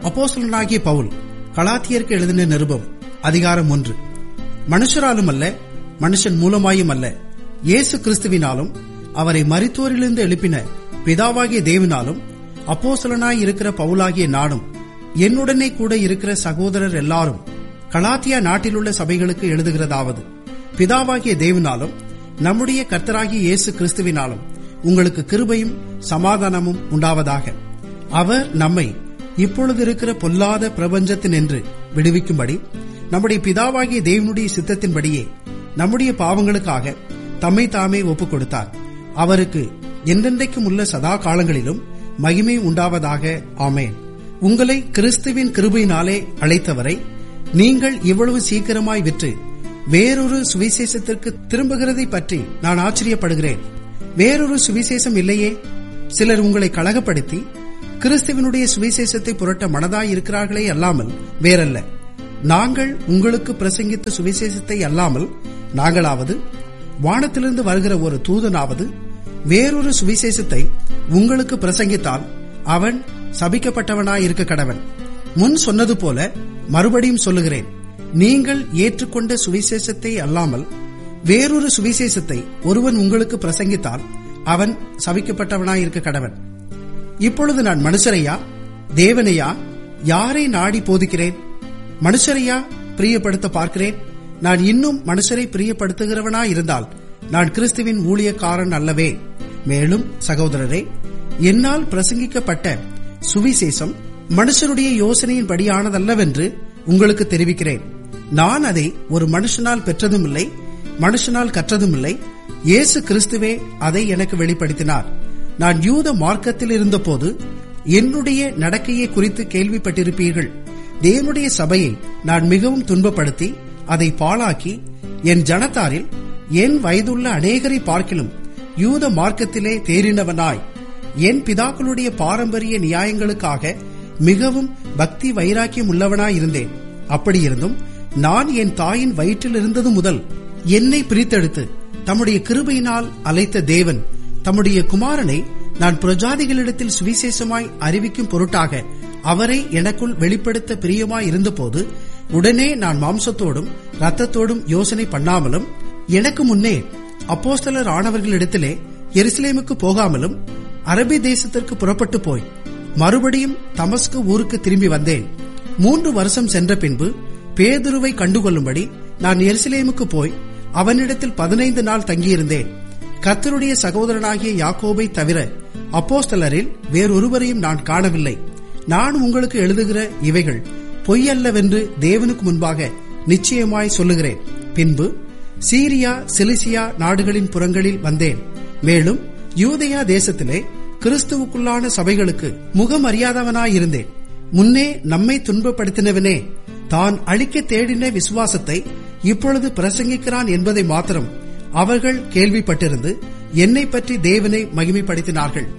அப்போஸ்தலனாகிய பவுல் கலாத்தியருக்கு எழுதின நிருபம் அதிகாரம் ஒன்று மனுஷராலும் அல்ல மனுஷன் மூலமாயும் அல்ல இயேசு கிறிஸ்துவினாலும் அவரை மரித்தோரிலிருந்து எழுப்பின பிதாவாகிய தேவனாலும் அப்போஸ்தலனாய் இருக்கிற பவுலாகிய நானும் என்னுடனே கூட இருக்கிற சகோதரர் எல்லாரும் கலாத்தியா நாட்டிலுள்ள சபைகளுக்கு எழுதுகிறதாவது பிதாவாகிய தேவனாலும் நம்முடைய கர்த்தராகிய இயேசு கிறிஸ்துவினாலும் உங்களுக்கு கிருபையும் சமாதானமும் உண்டாவதாக அவர் நம்மை இப்பொழுது இருக்கிற பொல்லாத பிரபஞ்சத்தினின்று விடுவிக்கும்படி நம்முடைய பிதாவாகிய தேவனுடைய சித்தத்தின்படியே நம்முடைய பாவங்களுக்காக தம்மை தாமே ஒப்புக் கொடுத்தார் அவருக்கு என்றென்றைக்கும் உள்ள சதா காலங்களிலும் மகிமை உண்டாவதாக ஆமேன் உங்களை கிறிஸ்துவின் கிருபையினாலே அழைத்தவரை நீங்கள் இவ்வளவு சீக்கிரமாய் விற்று வேறொரு சுவிசேஷத்திற்கு திரும்புகிறதை பற்றி நான் ஆச்சரியப்படுகிறேன் வேறொரு சுவிசேஷம் இல்லையே சிலர் உங்களை கழகப்படுத்தி கிறிஸ்துவனுடைய சுவிசேஷத்தை புரட்ட மனதாய் இருக்கிறார்களே அல்லாமல் வேறல்ல நாங்கள் உங்களுக்கு பிரசங்கித்த சுவிசேஷத்தை அல்லாமல் நாங்களாவது வானத்திலிருந்து வருகிற ஒரு தூதனாவது வேறொரு சுவிசேஷத்தை உங்களுக்கு பிரசங்கித்தால் அவன் சபிக்கப்பட்டவனாய் இருக்க கடவன் முன் சொன்னது போல மறுபடியும் சொல்லுகிறேன் நீங்கள் ஏற்றுக்கொண்ட சுவிசேஷத்தை அல்லாமல் வேறொரு சுவிசேஷத்தை ஒருவன் உங்களுக்கு பிரசங்கித்தால் அவன் சபிக்கப்பட்டவனாய் இருக்க கடவன் இப்பொழுது நான் மனுஷரையா தேவனையா யாரை நாடி போதிக்கிறேன் மனுஷரையா பிரியப்படுத்த பார்க்கிறேன் நான் இன்னும் மனுஷரை பிரியப்படுத்துகிறவனா இருந்தால் நான் கிறிஸ்துவின் ஊழியக்காரன் அல்லவே மேலும் சகோதரரே என்னால் பிரசங்கிக்கப்பட்ட சுவிசேஷம் மனுஷருடைய யோசனையின் படியானதல்லவென்று உங்களுக்கு தெரிவிக்கிறேன் நான் அதை ஒரு மனுஷனால் பெற்றதும் இல்லை மனுஷனால் கற்றதும் இல்லை இயேசு கிறிஸ்துவே அதை எனக்கு வெளிப்படுத்தினார் நான் யூத மார்க்கத்தில் இருந்தபோது என்னுடைய நடக்கையை குறித்து கேள்விப்பட்டிருப்பீர்கள் தேவனுடைய சபையை நான் மிகவும் துன்பப்படுத்தி அதை பாழாக்கி என் ஜனத்தாரில் என் வயதுள்ள அநேகரை பார்க்கிலும் யூத மார்க்கத்திலே தேறினவனாய் என் பிதாக்களுடைய பாரம்பரிய நியாயங்களுக்காக மிகவும் பக்தி வைராக்கியம் உள்ளவனாய் இருந்தேன் அப்படியிருந்தும் நான் என் தாயின் வயிற்றில் இருந்தது முதல் என்னை பிரித்தெடுத்து தம்முடைய கிருபையினால் அழைத்த தேவன் தம்முடைய குமாரனை நான் பிரஜாதிகளிடத்தில் சுவிசேஷமாய் அறிவிக்கும் பொருட்டாக அவரை எனக்குள் வெளிப்படுத்த பிரியமாய் இருந்தபோது உடனே நான் மாம்சத்தோடும் ரத்தத்தோடும் யோசனை பண்ணாமலும் எனக்கு முன்னே அப்போஸ்தலர் ஆனவர்களிடத்திலே எருசலேமுக்கு போகாமலும் அரபி தேசத்திற்கு புறப்பட்டு போய் மறுபடியும் தமஸ்கு ஊருக்கு திரும்பி வந்தேன் மூன்று வருஷம் சென்ற பின்பு பேதுருவை கண்டுகொள்ளும்படி நான் எருசலேமுக்கு போய் அவனிடத்தில் பதினைந்து நாள் தங்கியிருந்தேன் கத்தருடைய சகோதரனாகிய யாக்கோபை தவிர அப்போஸ்தலரில் வேறொருவரையும் நான் காணவில்லை நான் உங்களுக்கு எழுதுகிற இவைகள் பொய்யல்லவென்று தேவனுக்கு முன்பாக நிச்சயமாய் சொல்லுகிறேன் பின்பு சீரியா சிலிசியா நாடுகளின் புறங்களில் வந்தேன் மேலும் யூதயா தேசத்திலே கிறிஸ்துவுக்குள்ளான சபைகளுக்கு முகமறியாதவனாயிருந்தேன் முன்னே நம்மை துன்பப்படுத்தினவனே தான் அழிக்க தேடின விசுவாசத்தை இப்பொழுது பிரசங்கிக்கிறான் என்பதை மாத்திரம் அவர்கள் கேள்விப்பட்டிருந்து என்னை பற்றி தேவனை மகிமைப்படுத்தினார்கள்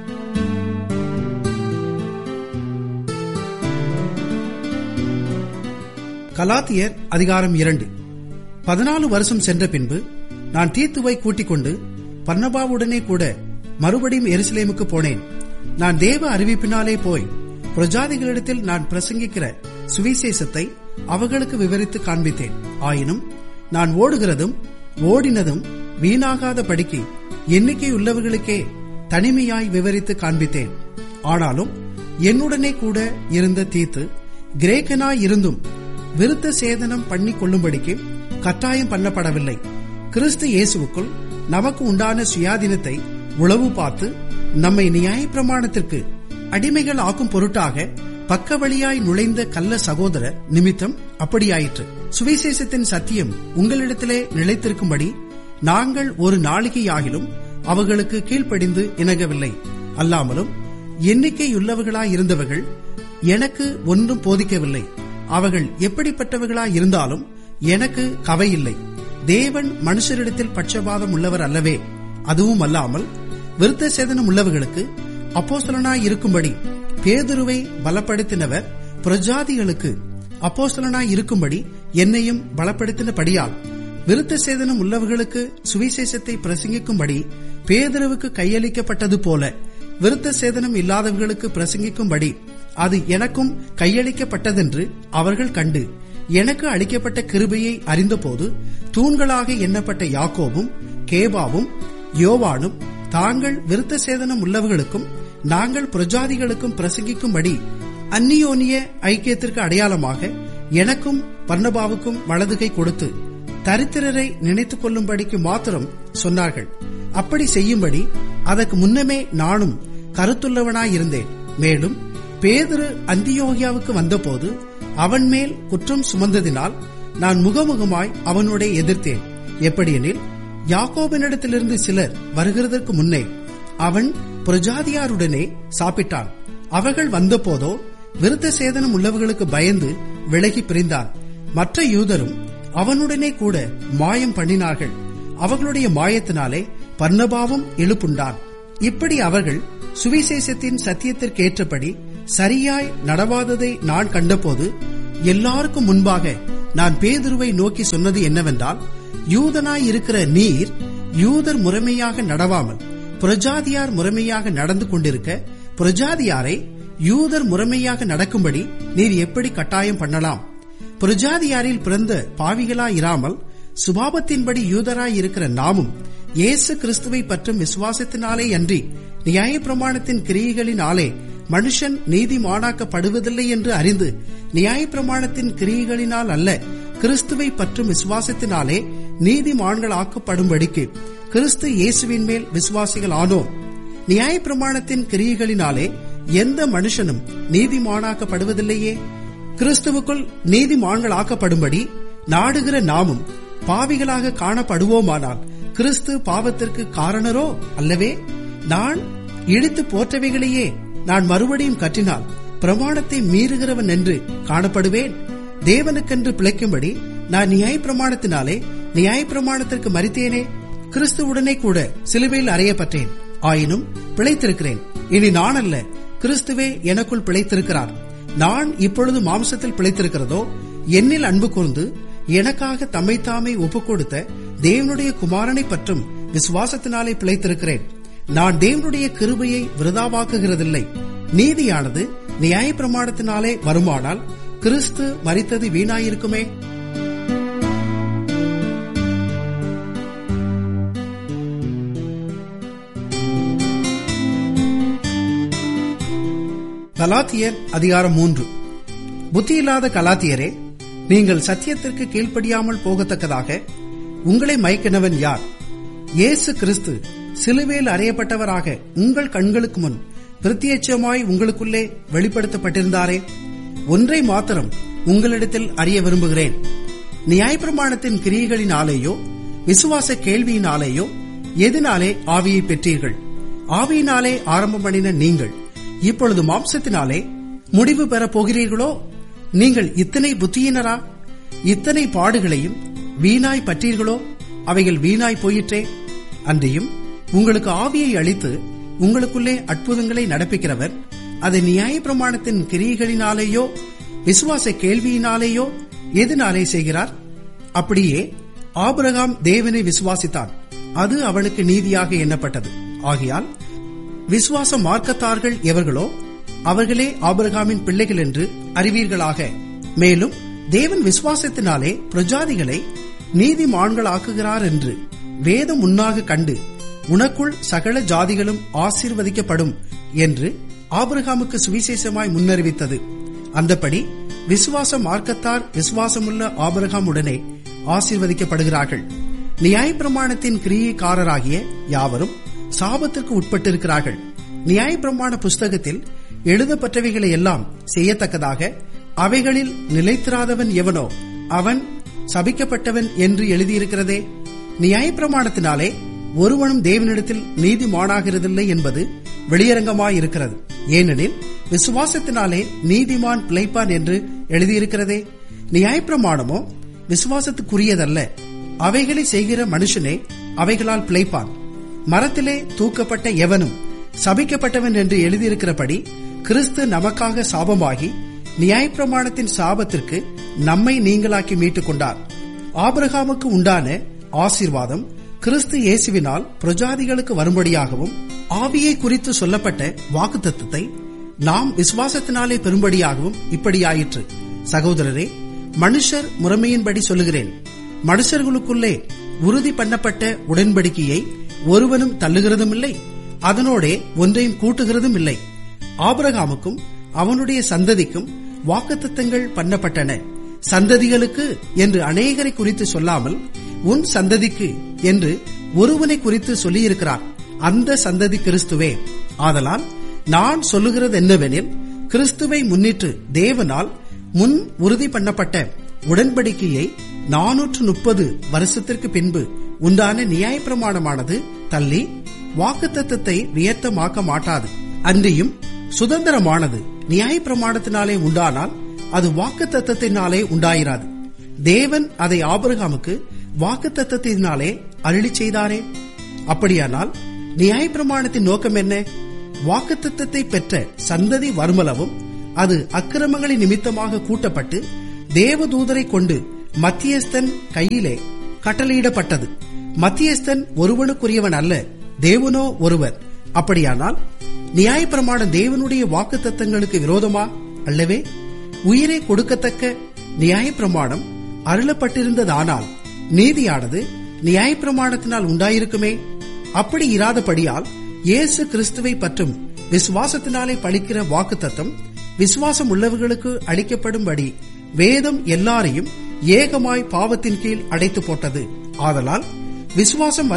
கலாத்தியர் அதிகாரம் இரண்டு பதினாலு வருஷம் சென்ற பின்பு நான் தீத்துவை கூட்டிக் கொண்டு பர்ணபாவுடனே கூட மறுபடியும் எருசலேமுக்கு போனேன் நான் தேவ அறிவிப்பினாலே போய் பிரஜாதிகளிடத்தில் நான் பிரசங்கிக்கிற சுவிசேஷத்தை அவர்களுக்கு விவரித்து காண்பித்தேன் ஆயினும் நான் ஓடுகிறதும் ஓடினதும் வீணாகாத படிக்கு எண்ணிக்கை உள்ளவர்களுக்கே தனிமையாய் விவரித்து காண்பித்தேன் ஆனாலும் என்னுடனே கூட இருந்த தீத்து கிரேக்கனாய் இருந்தும் விருத்த சேதனம் பண்ணி கொள்ளும்படிக்கு கட்டாயம் பண்ணப்படவில்லை கிறிஸ்து இயேசுவுக்குள் நமக்கு உண்டான சுயாதீனத்தை உளவு பார்த்து நம்மை நியாயப்பிரமாணத்திற்கு அடிமைகள் ஆக்கும் பொருட்டாக பக்க வழியாய் நுழைந்த கள்ள சகோதரர் நிமித்தம் அப்படியாயிற்று சுவிசேஷத்தின் சத்தியம் உங்களிடத்திலே நிலைத்திருக்கும்படி நாங்கள் ஒரு நாளிகையாகிலும் அவர்களுக்கு கீழ்ப்படிந்து இணங்கவில்லை அல்லாமலும் எண்ணிக்கையுள்ளவர்களாய் இருந்தவர்கள் எனக்கு ஒன்றும் போதிக்கவில்லை அவர்கள் எப்படிப்பட்டவர்களாய் இருந்தாலும் எனக்கு கவையில்லை தேவன் மனுஷரிடத்தில் பட்சபாதம் உள்ளவர் அல்லவே அதுவும் அல்லாமல் விருத்த சேதனம் உள்ளவர்களுக்கு அப்போஸ்தலனாய் இருக்கும்படி பேதுருவை பலப்படுத்தினவர் பிரஜாதிகளுக்கு அப்போஸ்தலனாய் இருக்கும்படி என்னையும் பலப்படுத்தினபடியால் விருத்த சேதனம் உள்ளவர்களுக்கு சுவிசேஷத்தை பிரசங்கிக்கும்படி பேதுருவுக்கு கையளிக்கப்பட்டது போல விருத்த சேதனம் இல்லாதவர்களுக்கு பிரசங்கிக்கும்படி அது எனக்கும் கையளிக்கப்பட்டதென்று அவர்கள் கண்டு எனக்கு அளிக்கப்பட்ட கிருபையை அறிந்தபோது தூண்களாக எண்ணப்பட்ட யாக்கோவும் கேபாவும் யோவானும் தாங்கள் விருத்த சேதனம் உள்ளவர்களுக்கும் நாங்கள் பிரஜாதிகளுக்கும் பிரசங்கிக்கும்படி அந்நியோனிய ஐக்கியத்திற்கு அடையாளமாக எனக்கும் பர்ணபாவுக்கும் வலதுகை கொடுத்து தரித்திரரை நினைத்துக் கொள்ளும்படிக்கு மாத்திரம் சொன்னார்கள் அப்படி செய்யும்படி அதற்கு முன்னமே நானும் கருத்துள்ளவனாயிருந்தேன் மேலும் பேதுரு அந்தியோகியாவுக்கு வந்தபோது அவன் மேல் குற்றம் சுமந்ததினால் நான் முகமுகமாய் அவனோட எதிர்த்தேன் எப்படியெனில் யாக்கோபினிடத்திலிருந்து சிலர் வருகிறதற்கு முன்னே அவன் பிரஜாதியாருடனே சாப்பிட்டான் அவர்கள் வந்தபோதோ விருத்த சேதனம் உள்ளவர்களுக்கு பயந்து விலகி பிரிந்தான் மற்ற யூதரும் அவனுடனே கூட மாயம் பண்ணினார்கள் அவர்களுடைய மாயத்தினாலே பர்ணபாவும் எழுப்புண்டான் இப்படி அவர்கள் சுவிசேஷத்தின் சத்தியத்திற்கேற்றபடி சரியாய் நடவாததை நான் கண்டபோது எல்லாருக்கும் முன்பாக நான் பேதுருவை நோக்கி சொன்னது என்னவென்றால் யூதனாய் இருக்கிற நீர் யூதர் முறைமையாக நடவாமல் பிரஜாதியார் முறைமையாக நடந்து கொண்டிருக்க பிரஜாதியாரை யூதர் முறைமையாக நடக்கும்படி நீர் எப்படி கட்டாயம் பண்ணலாம் பிரஜாதியாரில் பிறந்த பாவிகளாயிராமல் சுபாவத்தின்படி யூதராய் இருக்கிற நாமும் இயேசு கிறிஸ்துவை பற்றும் விசுவாசத்தினாலே அன்றி நியாய பிரமாணத்தின் கிரியைகளினாலே மனுஷன் நீதிமானாக்கப்படுவதில்லை என்று அறிந்து நியாய பிரமாணத்தின் கிரியைகளினால் அல்ல கிறிஸ்துவை பற்றும் விசுவாசத்தினாலே நீதிமான்கள் ஆக்கப்படும்படிக்கு கிறிஸ்து இயேசுவின் மேல் விசுவாசிகள் ஆனோம் நியாய பிரமாணத்தின் கிரியைகளினாலே எந்த மனுஷனும் நீதிமானாக்கப்படுவதில்லையே கிறிஸ்துவுக்குள் நீதிமான்கள் ஆக்கப்படும்படி நாடுகிற நாமும் பாவிகளாக காணப்படுவோமானால் கிறிஸ்து பாவத்திற்கு காரணரோ அல்லவே நான் இழுத்து போற்றவைகளையே நான் மறுபடியும் கற்றினால் பிரமாணத்தை மீறுகிறவன் என்று காணப்படுவேன் தேவனுக்கென்று பிழைக்கும்படி நான் நியாய பிரமாணத்தினாலே நியாய பிரமாணத்திற்கு மறித்தேனே கிறிஸ்துவுடனே கூட சிலுவையில் அறையப்பட்டேன் ஆயினும் பிழைத்திருக்கிறேன் இனி நான் அல்ல கிறிஸ்துவே எனக்குள் பிழைத்திருக்கிறார் நான் இப்பொழுது மாம்சத்தில் பிழைத்திருக்கிறதோ என்னில் அன்பு கூர்ந்து எனக்காக தம்மை தாமே ஒப்புக் கொடுத்த தேவனுடைய குமாரனை பற்றும் விசுவாசத்தினாலே பிழைத்திருக்கிறேன் நான் தேவனுடைய கிருபையை விருதாவாக்குகிறதில்லை நீதியானது நியாய பிரமாணத்தினாலே வருமானால் கிறிஸ்து மறித்தது வீணாயிருக்குமே கலாத்தியர் அதிகாரம் மூன்று புத்தியில்லாத கலாத்தியரே நீங்கள் சத்தியத்திற்கு கீழ்ப்படியாமல் போகத்தக்கதாக உங்களை மயக்கினவன் யார் இயேசு கிறிஸ்து சிலுவையில் அறையப்பட்டவராக உங்கள் கண்களுக்கு முன் பிரத்யட்சமாய் உங்களுக்குள்ளே வெளிப்படுத்தப்பட்டிருந்தாரே ஒன்றை மாத்திரம் உங்களிடத்தில் அறிய விரும்புகிறேன் நியாயப்பிரமாணத்தின் கிரியைகளினாலேயோ விசுவாச கேள்வியினாலேயோ எதனாலே ஆவியை பெற்றீர்கள் ஆவியினாலே ஆரம்பம் பண்ணின நீங்கள் இப்பொழுது மாம்சத்தினாலே முடிவு பெறப் போகிறீர்களோ நீங்கள் இத்தனை புத்தியினரா இத்தனை பாடுகளையும் வீணாய் பற்றீர்களோ அவைகள் வீணாய் போயிற்றே அன்றியும் உங்களுக்கு ஆவியை அளித்து உங்களுக்குள்ளே அற்புதங்களை நடப்பிக்கிறவர் அதை நியாய பிரமாணத்தின் கிரியைகளினாலேயோ விசுவாச கேள்வியினாலேயோ எதனாலே செய்கிறார் அப்படியே ஆபிரகாம் தேவனை விசுவாசித்தான் அது அவனுக்கு நீதியாக எண்ணப்பட்டது ஆகையால் விசுவாச மார்க்கத்தார்கள் எவர்களோ அவர்களே ஆபிரகாமின் பிள்ளைகள் என்று அறிவீர்களாக மேலும் தேவன் விசுவாசத்தினாலே பிரஜாதிகளை நீதிமான்களாக்குகிறார் என்று வேதம் முன்னாக கண்டு உனக்குள் சகல ஜாதிகளும் ஆசீர்வதிக்கப்படும் என்று ஆபிரகாமுக்கு சுவிசேஷமாய் முன்னறிவித்தது அந்தபடி விசுவாச மார்க்கத்தார் விசுவாசமுள்ள ஆபிரகாமுடனே ஆசீர்வதிக்கப்படுகிறார்கள் நியாயப்பிரமாணத்தின் கிரியைக்காரராகிய யாவரும் சாபத்திற்கு உட்பட்டிருக்கிறார்கள் நியாயப்பிரமாண புஸ்தகத்தில் எழுதப்பட்டவைகளை எல்லாம் செய்யத்தக்கதாக அவைகளில் நிலைத்திராதவன் எவனோ அவன் சபிக்கப்பட்டவன் என்று எழுதியிருக்கிறதே நியாயப்பிரமாணத்தினாலே ஒருவனும் தேவனிடத்தில் நீதிமானாகிறதில்லை என்பது வெளியரங்கமாயிருக்கிறது ஏனெனில் விசுவாசத்தினாலே நீதிமான் பிழைப்பான் என்று எழுதியிருக்கிறதே நியாயப்பிரமாணமோ விசுவாசத்துக்குரியதல்ல அவைகளை செய்கிற மனுஷனே அவைகளால் பிழைப்பான் மரத்திலே தூக்கப்பட்ட எவனும் சபிக்கப்பட்டவன் என்று எழுதியிருக்கிறபடி கிறிஸ்து நமக்காக சாபமாகி நியாயப்பிரமாணத்தின் சாபத்திற்கு நம்மை நீங்களாக்கி மீட்டுக் கொண்டார் ஆபிரகாமுக்கு உண்டான ஆசீர்வாதம் கிறிஸ்து இயேசுவினால் பிரஜாதிகளுக்கு வரும்படியாகவும் ஆவியை குறித்து சொல்லப்பட்ட வாக்குத்தத்தத்தை நாம் விசுவாசத்தினாலே பெரும்படியாகவும் இப்படியாயிற்று சகோதரரே மனுஷர் முறைமையின்படி சொல்லுகிறேன் மனுஷர்களுக்குள்ளே உறுதி பண்ணப்பட்ட உடன்படிக்கையை ஒருவனும் தள்ளுகிறதும் இல்லை அதனோடே ஒன்றையும் கூட்டுகிறதும் இல்லை ஆபிரகாமுக்கும் அவனுடைய சந்ததிக்கும் வாக்குத்தத்தங்கள் பண்ணப்பட்டன சந்ததிகளுக்கு என்று அநேகரை குறித்து சொல்லாமல் உன் சந்ததிக்கு என்று ஒருவனை குறித்து சொல்லியிருக்கிறார் அந்த சந்ததி கிறிஸ்துவே ஆதலால் நான் சொல்லுகிறது என்னவெனில் கிறிஸ்துவை முன்னிட்டு தேவனால் முன் உறுதி பண்ணப்பட்ட உடன்படிக்கையை நானூற்று முப்பது வருஷத்திற்கு பின்பு உண்டான நியாயப்பிரமாணமானது தள்ளி வாக்குத்தத்தத்தை வியர்த்தமாக்க மாட்டாது அன்றியும் சுதந்திரமானது நியாயப்பிரமாணத்தினாலே உண்டானால் அது வாக்குத்தத்தத்தினாலே உண்டாயிராது தேவன் அதை ஆபிரகாமுக்கு வாக்குத்தத்தத்தினாலே அருளி செய்தாரே அப்படியானால் நியாயப்பிரமாணத்தின் நோக்கம் என்ன வாக்குத்தத்தத்தை பெற்ற சந்ததி வருமளவும் அது அக்கிரமங்களின் நிமித்தமாக கூட்டப்பட்டு தேவதூதரை கொண்டு மத்தியஸ்தன் கையிலே கட்டளையிடப்பட்டது மத்தியஸ்தன் ஒருவனுக்குரியவன் அல்ல தேவனோ ஒருவர் அப்படியானால் நியாயப்பிரமாணம் தேவனுடைய வாக்குத்தத்தங்களுக்கு விரோதமா அல்லவே உயிரை கொடுக்கத்தக்க நியாயப்பிரமாணம் அருளப்பட்டிருந்ததானால் நீதியானது நியாயப்பிரமாணத்தினால் உண்டாயிருக்குமே அப்படி இராதபடியால் இயேசு கிறிஸ்துவை பற்றும் விசுவாசத்தினாலே பழிக்கிற வாக்குத்தத்தம் விசுவாசம் உள்ளவர்களுக்கு அளிக்கப்படும்படி வேதம் எல்லாரையும் ஏகமாய் பாவத்தின் கீழ் அடைத்து போட்டது ஆதலால் விசுவாசம்